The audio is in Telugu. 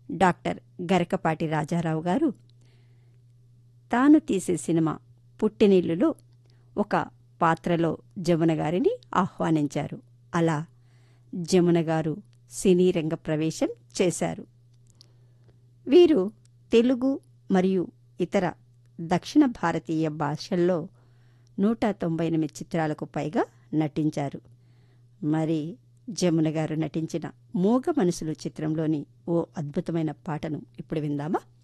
డాక్టర్ గరకపాటి రాజారావు గారు తాను తీసే సినిమా పుట్టినిల్లులో ఒక పాత్రలో జమున గారిని ఆహ్వానించారు అలా జమున గారు సినీ రంగ ప్రవేశం చేశారు వీరు తెలుగు మరియు ఇతర దక్షిణ భారతీయ భాషల్లో నూట తొంభై ఎనిమిది చిత్రాలకు పైగా నటించారు మరి జమున గారు నటించిన మూగ మనసులు చిత్రంలోని ఓ అద్భుతమైన పాటను ఇప్పుడు విందామా